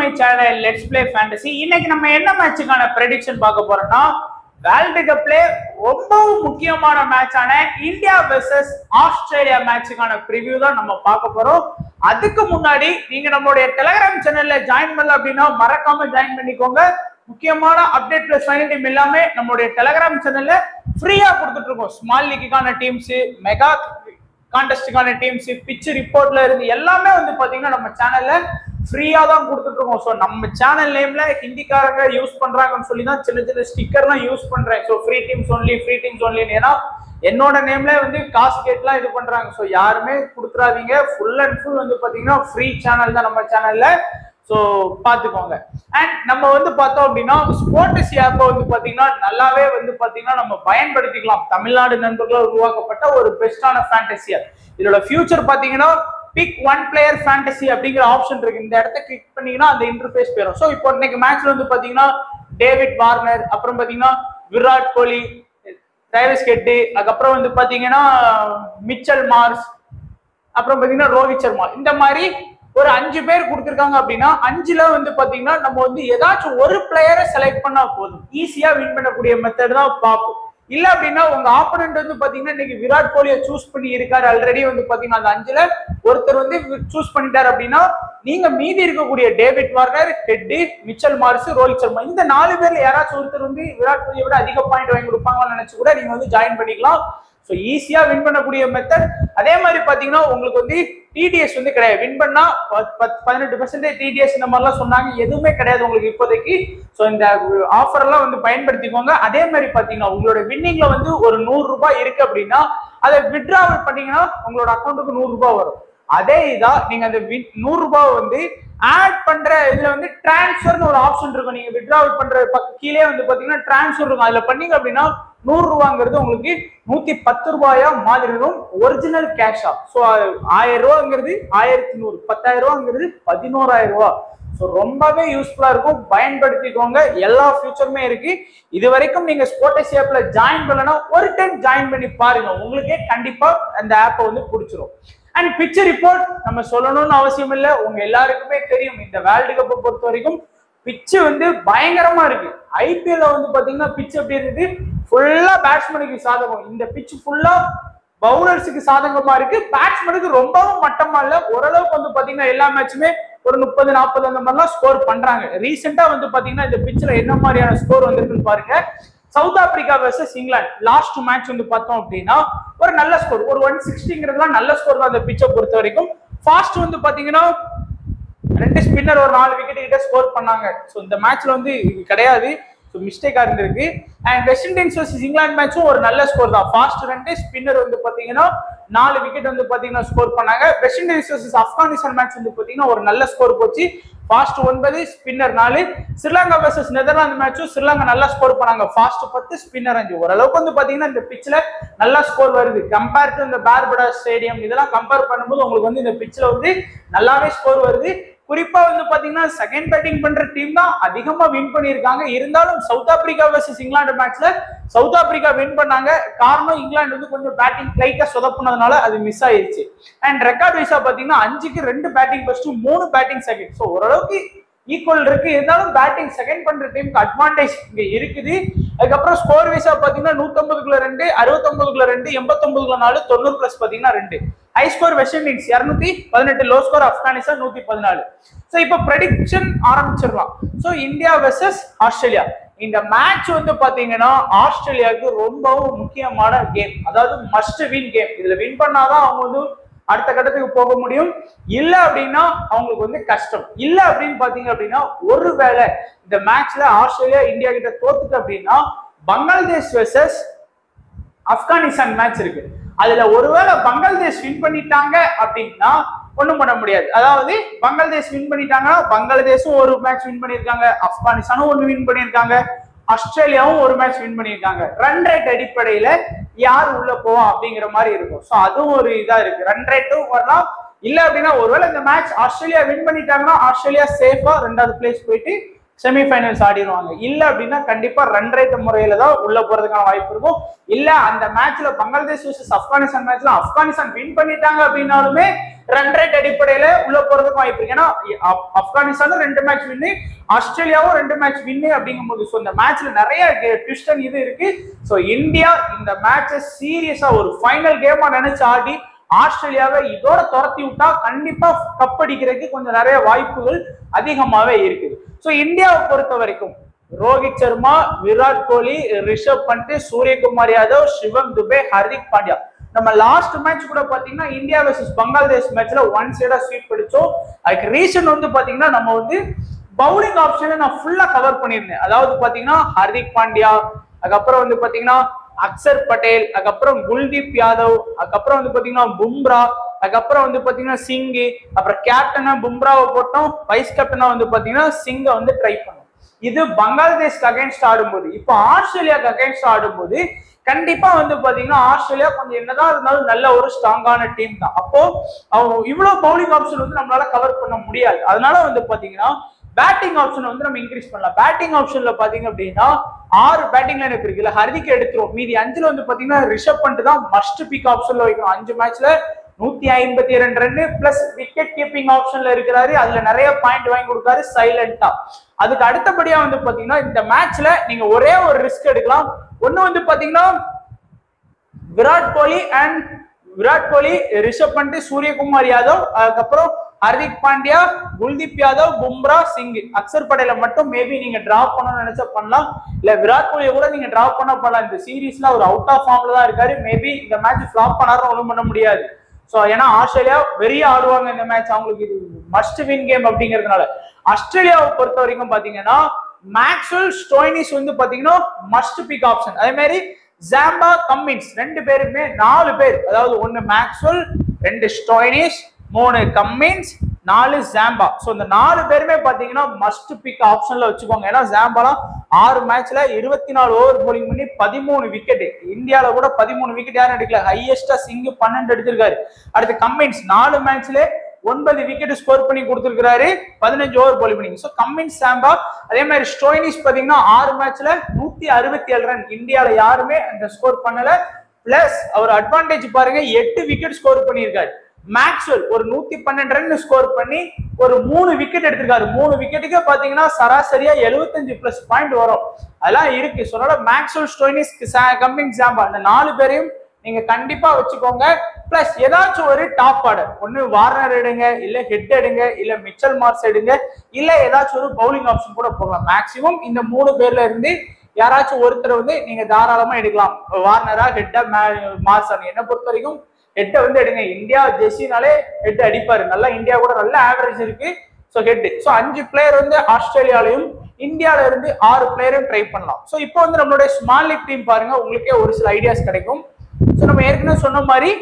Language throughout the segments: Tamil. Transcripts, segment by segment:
my channel let's play fantasy இன்னைக்கு நம்ம என்ன மேட்சுக்கான ப்ரெடிக்ஷன் பார்க்க போறோம்னா வேர்ல்டு கப்ல ரொம்பவும் முக்கியமான மேட்சான இந்தியா வெர்சஸ் ஆஸ்திரேலியா மேட்சுக்கான ப்ரிவ்யூ தான் நம்ம பார்க்க போறோம் அதுக்கு முன்னாடி நீங்க நம்மளுடைய டெலிகிராம் சேனல்ல ஜாயின் பண்ணல அப்படின்னா மறக்காம ஜாயின் பண்ணிக்கோங்க முக்கியமான அப்டேட் பிளஸ் ஃபைனல் டீம் எல்லாமே நம்மளுடைய டெலிகிராம் சேனல்ல ஃப்ரீயா கொடுத்துட்டு இருக்கோம் ஸ்மால் லீக்குக்கான டீம்ஸ் மெகா கான்டெஸ்டுக்கான டீம்ஸ் பிச் ரிப்போர்ட்ல இருந்து எல்லாமே வந்து பாத்தீங்கன்னா நம்ம சேனல்ல ஃப்ரீயா தான் கொடுத்துட்டு இருக்கோம் ஸோ நம்ம சேனல் நேம்ல ஹிந்திக்காரங்க யூஸ் பண்றாங்கன்னு சொல்லி தான் சின்ன சின்ன ஸ்டிக்கர்லாம் யூஸ் பண்றேன் so free teams only free teams only ஏன்னா என்னோட நேம்ல வந்து காசு கேட்லாம் இது பண்றாங்க ஸோ யாருமே கொடுத்துறாதீங்க ஃபுல் அண்ட் ஃபுல் வந்து பாத்தீங்கன்னா ஃப்ரீ சேனல் தான் நம்ம சேனல்ல ஸோ பார்த்துக்கோங்க அண்ட் நம்ம வந்து பார்த்தோம் அப்படின்னா ஸ்போர்ட்ஸ் ஆப்பை வந்து பார்த்தீங்கன்னா நல்லாவே வந்து பார்த்தீங்கன்னா நம்ம பயன்படுத்திக்கலாம் தமிழ்நாடு நண்பர்களால் உருவாக்கப்பட்ட ஒரு பெஸ்டான ஃபேண்டசி இதோட ஃபியூச்சர் பார்த்தீங்கன்னா பிக் ஒன் பிளேயர் ஃபேண்டசி அப்படிங்கிற ஆப்ஷன் இருக்கு இந்த இடத்த கிளிக் பண்ணீங்கன்னா அந்த இன்டர்ஃபேஸ் போயிடும் ஸோ இப்போ இன்னைக்கு மேட்ச்ல வந்து பார்த்தீங்கன்னா டேவிட் வார்னர் அப்புறம் பார்த்தீங்கன்னா விராட் கோலி டிரைவஸ் கெட்டு அதுக்கப்புறம் வந்து பார்த்தீங்கன்னா மிச்சல் மார்ஸ் அப்புறம் பாத்தீங்கன்னா ரோஹித் சர்மா இந்த மாதிரி ஒரு அஞ்சு பேர் கொடுத்துருக்காங்க அப்படின்னா அஞ்சுல வந்து பாத்தீங்கன்னா நம்ம வந்து ஏதாச்சும் ஒரு பிளேயரை செலக்ட் பண்ணா போதும் ஈஸியா வின் பண்ணக்கூடிய மெத்தட் தான் பார்ப்போம் இல்ல அப்படின்னா உங்க ஆப்போனன்ட் வந்து பாத்தீங்கன்னா இன்னைக்கு விராட் கோலியை சூஸ் பண்ணி இருக்காரு ஆல்ரெடி வந்து பாத்தீங்கன்னா அந்த அஞ்சுல ஒருத்தர் வந்து சூஸ் பண்ணிட்டாரு அப்படின்னா நீங்க மீதி இருக்கக்கூடிய டேவிட் வார்னர் ஹெட்டி மிச்சல் மார்ஸ் ரோஹித் சர்மா இந்த நாலு பேர்ல யாராச்சும் ஒருத்தர் வந்து விராட் கோலியை விட அதிக பாயிண்ட் வாங்கி கொடுப்பாங்கன்னு நினைச்சு கூட நீங்க வந்து ஜாயின் பண்ணிக்கலாம் ஸோ ஈஸியா வின் பண்ணக்கூடிய மெத்தட் அதே மாதிரி பாத்தீங்கன்னா உங்களுக்கு வந்து டிடிஎஸ் வந்து கிடையாது வின் பண்ணா பத்- பத்- பதினெட்டு பர்சன்டேஜ் டிடிஎஸ் இந்த மாதிரிலாம் சொன்னாங்க எதுவுமே கிடையாது உங்களுக்கு இப்போதைக்கு ஸோ இந்த ஆஃபர் எல்லாம் வந்து பயன்படுத்திக்கோங்க அதே மாதிரி பாத்தீங்கன்னா உங்களோட வின்னிங்ல வந்து ஒரு நூறு ரூபாய் இருக்கு அப்படின்னா அதை விட்ராவல் பண்ணீங்கன்னா உங்களோட அக்கௌண்ட்டுக்கு நூறு ரூபாய் வரும் அதே இதா நீங்க அந்த win- நூறு ரூபாய் வந்து ஆட் பண்ற இதுல வந்து டிரான்ஸ்ஃபர்னு ஒரு ஆப்ஷன் இருக்கும் நீங்க விட்ராவல் பண்ற பக்க- கீழே வந்து பாத்தீங்கன்னா டிரான்ஸ்ஃபர் இருக்கும் அதுல பண்ணீங்க அப்படின்னா நூறு ரூபாங்கிறது உங்களுக்கு நூத்தி பத்து ரூபாயா மாறிடும் ஒரிஜினல் கேஷா ஸோ ஆயிரம் ரூபாங்கிறது ஆயிரத்தி நூறு பத்தாயிரம் ரூபாங்கிறது பதினோராயிரம் ரூபாய் ஸோ ரொம்பவே யூஸ்ஃபுல்லா இருக்கும் பயன்படுத்திக்கோங்க எல்லா ஃபியூச்சருமே இருக்கு இது வரைக்கும் நீங்க ஸ்போர்டஸ் ஆப்ல ஜாயின் பண்ணலன்னா ஒரு டைம் ஜாயின் பண்ணி பாருங்க உங்களுக்கே கண்டிப்பா அந்த ஆப்பை வந்து பிடிச்சிரும் அண்ட் பிக்சர் ரிப்போர்ட் நம்ம சொல்லணும்னு அவசியம் இல்லை உங்க எல்லாருக்குமே தெரியும் இந்த வேர்ல்டு கப்பை பொறுத்த வரைக்கும் பிச்சு வந்து பயங்கரமா இருக்கு ஐபிஎல்ல வந்து பாத்தீங்கன்னா பிச் எப்படி இருக்குது ஃபுல்லா பேட்ஸ்மேனுக்கு சாதகம் இந்த பிச் ஃபுல்லா பவுலர்ஸுக்கு சாதகமா இருக்கு பேட்ஸ்மேனுக்கு ரொம்பவும் மட்டமா இல்ல ஓரளவுக்கு வந்து பாத்தீங்கன்னா எல்லா மேட்சுமே ஒரு முப்பது நாற்பது அந்த மாதிரிலாம் ஸ்கோர் பண்றாங்க ரீசெண்டா வந்து பாத்தீங்கன்னா இந்த பிச்சில் என்ன மாதிரியான ஸ்கோர் வந்திருக்குன்னு பாருங்க South Africa versus England last match வந்து பார்த்தோம் அப்படின்னா ஒரு நல்ல ஸ்கோர் ஒரு ஒன் சிக்ஸ்டிங்கிறதுலாம் நல்ல ஸ்கோர் தான் அந்த பிச்சை பொறுத்த வரைக்கும் ஃபாஸ்ட் வந்து பாத்தீங்கன்னா ரெண்டு ஸ்பின்னர் ஒரு நாலு விக்கெட் கிட்ட ஸ்கோர் பண்ணாங்க ஸோ இந்த மேட்ச்ல வந்து இது கிடையாது ஸோ மிஸ்டேக்கா இருந்திருக்கு and West Indies versus England மேட்சும் ஒரு நல்ல ஸ்கோர் தான் ஃபாஸ்ட் ரெண்டு ஸ்பின்னர் வந்து பாத்தீங்கன்னா நாலு விக்கெட் வந்து பாத்தீங்கன்னா ஸ்கோர் பண்ணாங்க West Indies versus Afghanistan match வந்து பாத்தீங்கன்னா ஒரு நல்ல ஸ்கோர் போச்சு ஃபாஸ்ட் ஒன்பது ஸ்பின்னர் நாலு ஸ்ரீலங்கா வர்சஸ் நெதர்லாந்து மேட்சும் ஸ்ரீலங்கா நல்லா ஸ்கோர் பண்ணாங்க ஃபாஸ்ட் பத்து ஸ்பின்னர் அஞ்சு ஓரளவுக்கு வந்து பாத்தீங்கன்னா இந்த பிச்சில் நல்லா ஸ்கோர் வருது கம்பேர் டு இந்த பார்படா ஸ்டேடியம் இதெல்லாம் கம்பேர் பண்ணும்போது உங்களுக்கு வந்து இந்த பிச்சில் வந்து நல்லாவே ஸ்கோர் வருது குறிப்பா வந்து பாத்தீங்கன்னா செகண்ட் பேட்டிங் பண்ற டீம் தான் அதிகமா வின் பண்ணியிருக்காங்க இருந்தாலும் சவுத் ஆப்பிரிக்கா வர்சஸ் இங்கிலாந்து மேட்ச்ல சவுத் ஆப்பிரிக்கா வின் பண்ணாங்க காரணம் இங்கிலாந்து வந்து கொஞ்சம் பேட்டிங் லைட்டா சொதப்புனதுனால அது மிஸ் ஆயிருச்சு அண்ட் ரெக்கார்ட் வைஸா பாத்தீங்கன்னா அஞ்சுக்கு ரெண்டு பேட்டிங் ஃபர்ஸ்ட் மூணு பேட்டிங் செகண்ட் ஸோ ஓரளவுக்கு ஈக்குவல் இருக்கு இருந்தாலும் பேட்டிங் செகண்ட் பண்ற டீமுக்கு அட்வான்டேஜ் இங்க இருக்குது அதுக்கப்புறம் ஸ்கோர் வைஸா பாத்தீங்கன்னா நூத்தம்பதுக்குள்ள ரெண்டு அறுபத்தொன்பதுக்குள்ள ரெண்டு எண்பத்தொன்பதுக்குள்ள நாலு தொண்ணூறு பிளஸ் பாத்தீங்கன்னா ரெண்டு ஹை ஸ்கோர் வெஸ்ட் இண்டீஸ் இருநூத்தி பதினெட்டு லோ ஸ்கோர் ஆப்கானிஸ்தான் நூத்தி பதினாலு ஸோ இப்போ ப்ரெடிக்ஷன் ஆரம்பிச்சிடலாம் ஸோ இந்தியா வெர்சஸ் ஆஸ்திரேலியா இந்த மேட்ச் வந்து பாத்தீங்கன்னா ஆஸ்திரேலியாவுக்கு ரொம்பவும் முக்கியமான கேம் அதாவது மஸ்ட் வின் கேம் இதுல வின் பண்ணாதான் அவங்க வந்து அடுத்த கட்டத்துக்கு போக முடியும் இல்ல அப்படின்னா அவங்களுக்கு வந்து கஷ்டம் இல்ல அப்படின்னு பாத்தீங்க அப்படின்னா ஒருவேளை இந்த மேட்ச்ல ஆஸ்திரேலியா இந்தியா கிட்ட தோத்துட்டு அப்படின்னா பங்களாதேஷ் வெர்சஸ் ஆப்கானிஸ்தான் மேட்ச் இருக்கு அதுல ஒருவேளை பங்களாதேஷ் வின் பண்ணிட்டாங்க அப்படின்னா ஒண்ணும் பண்ண முடியாது அதாவது பங்களாதேஷ் வின் பண்ணிட்டாங்கன்னா பங்களாதேஷும் ஒரு மேட்ச் வின் பண்ணியிருக்காங்க ஆப்கானிஸ்தானும் ஒன்று வின் பண்ணியிருக்காங்க ஆஸ்திரேலியாவும் ஒரு மேட்ச் வின் பண்ணியிருக்காங்க ரன் ரேட் அடிப்படையில யார் உள்ள போவோம் அப்படிங்கிற மாதிரி இருக்கும் ஸோ அதுவும் ஒரு இதா இருக்கு ரன் ரேட்டும் வரலாம் இல்ல அப்படின்னா ஒருவேளை இந்த மேட்ச் ஆஸ்திரேலியா வின் பண்ணிட்டாங்கன்னா ஆஸ்திரேலியா சேஃபா ரெண்டாவது பிளேஸ் போயிட்டு செமிஃபைனல்ஸ் ஆடிடுவாங்க இல்ல அப்படின்னா கண்டிப்பா ரன் ரேட் முறையில தான் உள்ள போறதுக்கான வாய்ப்பு இருக்கும் இல்ல அந்த மேட்ச்ல பங்களாதேஷ் vs ஆப்கானிஸ்தான் மேட்ச்ல ஆப்கானிஸ்தான் வின் பண்ணிட்டாங்க அப்படின்னாலுமே ரன் ரேட் அடிப்படையில உள்ள போறதுக்கு வாய்ப்பு இருக்கு ஏன்னா ஆப்- ஆப்கானிஸ்தானும் ரெண்டு மேட்ச் வின்னு ஆஸ்திரேலியாவும் ரெண்டு மேட்ச் வின்னு அப்படிங்கும்போது ஸோ இந்த மேட்ச்ல நிறைய ட்விஸ்ட் இது இருக்கு ஸோ இந்தியா இந்த மேட்சை சீரியஸா ஒரு ஃபைனல் கேமா நினைச்சு ஆடி ஆஸ்திரேலியாவை இதோட துரத்தி விட்டா கண்டிப்பா கப் அடிக்கிறதுக்கு கொஞ்சம் நிறைய வாய்ப்புகள் அதிகமாவே இருக்குது ஸோ இந்தியாவை பொறுத்த வரைக்கும் ரோஹித் சர்மா விராட் கோலி ரிஷப் பண்ட் சூரியகுமார் யாதவ் சிவம் துபே ஹர்திக் பாண்டியா நம்ம லாஸ்ட் மேட்ச் கூட பாத்தீங்கன்னா இந்தியா வர்சஸ் பங்களாதேஷ் மேட்ச்ல ஒன் சைடா ஸ்வீப் அடிச்சோம் அதுக்கு ரீசன் வந்து பாத்தீங்கன்னா நம்ம வந்து பவுலிங் ஆப்ஷனை நான் ஃபுல்லா கவர் பண்ணியிருந்தேன் அதாவது பாத்தீங்கன்னா ஹர்திக் பாண்டியா அதுக்கப்புறம் வந்து பாத்தீங்கன்னா அக்சர் பட்டேல் அதுக்கப்புறம் குல்தீப் யாதவ் அதுக்கப்புறம் வந்து பாத்தீங்கன்னா பும்ரா அதுக்கப்புறம் வந்து பாத்தீங்கன்னா சிங்கு அப்புறம் கேப்டனா பும்ராவை போட்டோம் வைஸ் கேப்டனா வந்து பாத்தீங்கன்னா சிங்கை வந்து ட்ரை பண்ணோம் இது பங்களாதேஷ்க்கு அகைன்ஸ்ட் ஆடும்போது இப்போ ஆஸ்திரேலியாக்கு அகைன்ஸ்ட் ஆடும்போது கண்டிப்பா வந்து பாத்தீங்கன்னா ஆஸ்திரேலியா கொஞ்சம் என்னதான் இருந்தாலும் நல்ல ஒரு ஸ்ட்ராங்கான டீம் தான் அப்போ அவங்க இவ்வளவு பவுலிங் ஆப்ஷன் வந்து நம்மளால கவர் பண்ண முடியாது அதனால வந்து பாத்தீங்கன்னா பேட்டிங் ஆப்ஷன் வந்து நம்ம இன்க்ரீஸ் பண்ணலாம் பேட்டிங் ஆப்ஷன்ல பாத்தீங்க அப்படின்னா ஆறு பேட்டிங் லைன் இருக்குல்ல ஹர்திக் எடுத்துரும் மீதி அஞ்சுல வந்து பாத்தீங்கன்னா ரிஷப் பண்ணிட்டு தான் மஸ்ட் பிக் ஆப்ஷன்ல வைக்கணும் அஞ்சு மேட்ச்ல நூத்தி ஐம்பத்தி ரெண்டு ரன்னு பிளஸ் விக்கெட் கீப்பிங் ஆப்ஷன்ல இருக்கிறாரு அதுல நிறைய பாயிண்ட் வாங்கி கொடுக்காரு சைலண்டா அதுக்கு அடுத்தபடியா வந்து பாத்தீங்கன்னா இந்த மேட்ச்ல நீங்க ஒரே ஒரு ரிஸ்க் எடுக்கலாம் ஒண்ணு வந்து பாத்தீங்கன்னா விராட் கோலி அண்ட் விராட் கோலி ரிஷப் பண்ட் சூரியகுமார் யாதவ் அதுக்கப்புறம் ஹர்திக் பாண்டியா குல்தீப் யாதவ் பும்ரா சிங் அக்சர் படேல மட்டும் மேபி நீங்க டிராப் பண்ணணும்னு நினைச்சா பண்ணலாம் இல்ல விராட் கோலியை கூட நீங்க டிராப் பண்ண பண்ணலாம் இந்த சீரீஸ்ல அவர் அவுட் ஆஃப் ஃபார்ம்ல தான் இருக்காரு மேபி இந்த மேட்ச் ஃபிளாப் பண்ணாரு ஒன்றும் பண்ண முடியாது சோ ஏன்னா ஆஸ்திரேலியா வெறிய ஆடுவாங்க இந்த மேட்ச் அவங்களுக்கு இது மஸ்ட் வின் கேம் அப்படிங்கிறதுனால ஆஸ்திரேலியாவை பொறுத்த வரைக்கும் பாத்தீங்கன்னா மேக்ஸ்வெல் ஸ்டோயினிஸ் வந்து பாத்தீங்கன்னா மஸ்ட் பிக் ஆப்ஷன் அதே மாதிரி ஜாம்பா கம்மின்ஸ் ரெண்டு பேருமே நாலு பேர் அதாவது ஒன்னு மேக்ஸ்வெல் ரெண்டு ஸ்டோயினிஸ் மூணு கம்மின்ஸ் நாலு ஜாம்பா ஸோ இந்த நாலு பேருமே பாத்தீங்கன்னா மஸ்ட் பிக் ஆப்ஷன்ல வச்சுக்கோங்க ஏன்னா ஜாம்பாலாம் ஆறு மேட்ச்ல இருபத்தி நாலு ஓவர் போலிங் பண்ணி பதிமூணு விக்கெட் இந்தியால கூட பதிமூணு விக்கெட் யாரும் எடுக்கல ஹையஸ்டா சிங் பன்னெண்டு எடுத்திருக்காரு அடுத்து கம்மின்ஸ் நாலு மேட்ச்ல ஒன்பது விக்கெட் ஸ்கோர் பண்ணி கொடுத்திருக்காரு பதினஞ்சு ஓவர் போலி பண்ணி ஸோ கம்மின்ஸ் சாம்பா அதே மாதிரி ஸ்டோயினிஸ் பாத்தீங்கன்னா ஆறு மேட்ச்ல நூத்தி அறுபத்தி ஏழு ரன் இந்தியால யாருமே அந்த ஸ்கோர் பண்ணல பிளஸ் அவர் அட்வான்டேஜ் பாருங்க எட்டு விக்கெட் ஸ்கோர் பண்ணியிருக்காரு மேக்ஸ்வெல் ஒரு நூத்தி பன்னெண்டு ரன் ஸ்கோர் பண்ணி ஒரு மூணு விக்கெட் எடுத்திருக்காரு மூணு விக்கெட்டுக்கு பாத்தீங்கன்னா சராசரியா எழுபத்தஞ்சு பிளஸ் பாயிண்ட் வரும் அதெல்லாம் இருக்கு ஸோ அதனால மேக்ஸ்வெல் ஸ்டோயினிஸ் கம்மிங் சாம்பா அந்த நாலு பேரையும் நீங்க கண்டிப்பா வச்சுக்கோங்க பிளஸ் ஏதாச்சும் ஒரு டாப் ஆர்டர் ஒன்னு வார்னர் எடுங்க இல்ல ஹெட் எடுங்க இல்ல மிச்சல் மார்ஸ் எடுங்க இல்ல ஏதாச்சும் ஒரு பவுலிங் ஆப்ஷன் கூட போகலாம் மேக்சிமம் இந்த மூணு பேர்ல இருந்து யாராச்சும் ஒருத்தர் வந்து நீங்க தாராளமா எடுக்கலாம் வார்னரா ஹெட்டா மார்ஸ் என்ன பொறுத்த வரைக்கும் ஹெட்டை வந்து எடுங்க இந்தியா ஜெர்சினாலே ஹெட் அடிப்பாரு நல்லா இந்தியா கூட நல்ல ஆவரேஜ் இருக்கு ஸோ ஹெட் ஸோ அஞ்சு பிளேயர் வந்து ஆஸ்திரேலியாலையும் இந்தியால இருந்து ஆறு பிளேயரும் ட்ரை பண்ணலாம் ஸோ இப்போ வந்து நம்மளுடைய ஸ்மால் லீக் டீம் பாருங்க உங்களுக்கே ஒரு சில ஐடியாஸ் கிடைக்கும் ஸோ நம்ம ஏற்கனவே சொன்ன மாதிரி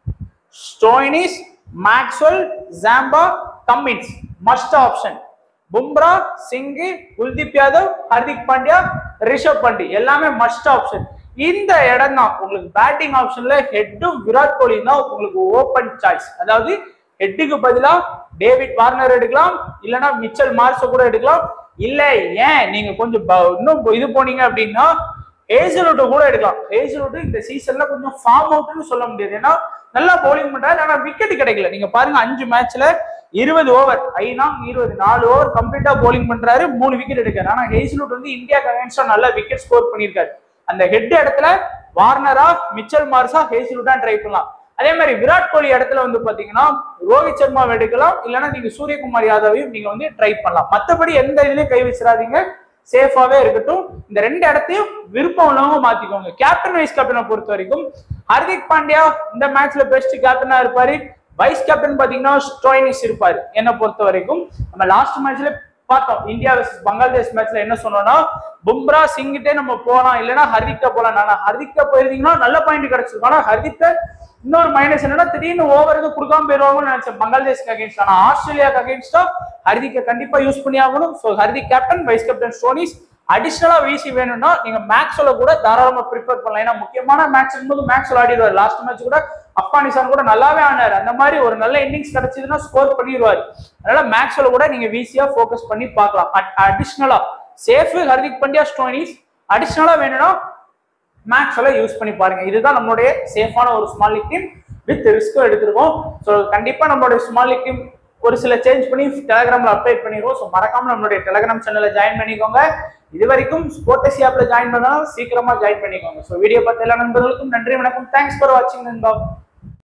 Stoinis Maxwell Zampa Cummins must option Bumrah Singh Kuldeep Yadav Hardik Pandya Rishabh Pant எல்லாமே மஸ்ட் ஆப்ஷன் இந்த இடம் தான் உங்களுக்கு பேட்டிங் ஆப்ஷன்ல ஹெட்டும் விராட் கோலி தான் உங்களுக்கு ஓப்பன் சாய்ஸ் அதாவது ஹெட்டுக்கு பதிலா டேவிட் வார்னர் எடுக்கலாம் இல்லைன்னா மிச்சல் மார்ஸ கூட எடுக்கலாம் இல்ல ஏன் நீங்க கொஞ்சம் ப- இன்னும் இது போனீங்க அப்படின்னா ஹேசலுட்டு கூட எடுக்கலாம் ஹேசலுட்டு இந்த சீசன்ல கொஞ்சம் ஃபார்ம் அவுட்னு சொல்ல முடியாது ஏன்னா நல்லா பவுலிங் பண்றாரு ஆனா விக்கெட் கிடைக்கல நீங்க பாருங்க அஞ்சு மேட்ச்ல இருபது ஓவர் ஐநா இருபது நாலு ஓவர் கம்ப்ளீட்டா bowling பண்றாரு மூணு விக்கெட் எடுக்காரு ஆனா ஹேசலுட் வந்து இந்தியாக்கு அகேன்ஸ்டா நல்லா விக்கெட் ஸ்கோர் பண்ணியிருக்காரு அந்த ஹெட் இடத்துல வார்னரா மிச்சல் மார்ஸா ஹேசலுட்டா ட்ரை பண்ணலாம் அதே மாதிரி விராட் கோலி இடத்துல வந்து பாத்தீங்கன்னா ரோஹித் சர்மா எடுக்கலாம் இல்லைன்னா நீங்க சூரியகுமார் யாதவையும் நீங்க வந்து ட்ரை பண்ணலாம் மத்தபடி எந்த இதுலயும் கை வச்சிடாதீங்க சேஃபாவே இருக்கட்டும் இந்த ரெண்டு இடத்தையும் விருப்பம் உள்ளவங்க மாத்திக்கோங்க கேப்டன் வைஸ் கேப்டனை பொறுத்த வரைக்கும் ஹர்திக் பாண்டியா இந்த மேட்ச்ல பெஸ்ட் கேப்டனா இருப்பாரு வைஸ் கேப்டன் பாத்தீங்கன்னா ஸ்டோயினிஸ் இருப்பாரு என்ன பொறுத்த வரைக்கும் நம்ம லாஸ்ட் மேட்ச்ல பார்த்தோம் இந்தியா வர்சஸ் பங்களாதேஷ் மேட்ச்ல என்ன சொன்னோம்னா பும்ரா சிங்கிட்டே நம்ம போலாம் இல்லைன்னா ஹர்திக்கா போலாம் ஆனா ஹர்திக்கா போயிருந்தீங்கன்னா நல்ல பாயிண்ட் கிடைச்சிருக்கும் ஆனா ஹர்திக்க இன்னொரு மைனஸ் என்னன்னா திடீர்னு ஓவர் இது கொடுக்காம போயிருவாங்கன்னு நினைச்சேன் பங்களாதேஷ்க்கு அகேன்ஸ்ட் ஆனா ஆஸ்திரேலியாக்கு அகேன்ஸ்டா ஹர்திக்கை கண்டிப்பா யூஸ் பண்ணி ஆகணும் so Hardik captain vice captain Stoinis அடிஷனலா வீசி வேணும்னா நீங்க மேக்ஸ்ல கூட தாராளமா ப்ரிஃபர் பண்ணலாம் ஏன்னா முக்கியமான மேட்ச் இருக்கும்போது மேக்ஸ் ஆடிடுவார் லாஸ்ட் மேட்ச் கூட ஆப்கானிஸ்தான் கூட நல்லாவே ஆனாரு அந்த மாதிரி ஒரு நல்ல இன்னிங்ஸ் கிடைச்சதுன்னா ஸ்கோர் பண்ணிடுவாரு அதனால மேக்ஸ்வெல் கூட நீங்க ஈஸியா ஃபோக்கஸ் பண்ணி பார்க்கலாம் அடிஷ்னலா சேஃப் ஹர்திக் பாண்டியா ஸ்டோனிஸ் அடிஷ்னலா வேணும்னா மேக்ஸ்வெல்ல யூஸ் பண்ணி பாருங்க இதுதான் நம்மளுடைய சேஃபான ஒரு ஸ்மால் லீக் டீம் வித் ரிஸ்க்கும் எடுத்திருக்கோம் ஸோ கண்டிப்பா நம்மளுடைய ஸ்மால் லீக் டீம் ஒரு சில சேஞ்ச் பண்ணி டெலகிராம்ல அப்டேட் பண்ணிடுவோம் ஸோ மறக்காம நம்மளுடைய டெலகிராம் சேனல்ல ஜாயின் பண்ணிக்கோங்க இது வரைக்கும் ஸ்போர்டஸ் ஆப்ல ஜாயின் பண்ணா சீக்கிரமா ஜாயின் பண்ணிக்கோங்க ஸோ வீடியோ பார்த்த எல்லா நண்பர்களுக்கும் நன்றி வணக்கம் தேங்க்ஸ் ஃபார் வாட்சிங் நண்பா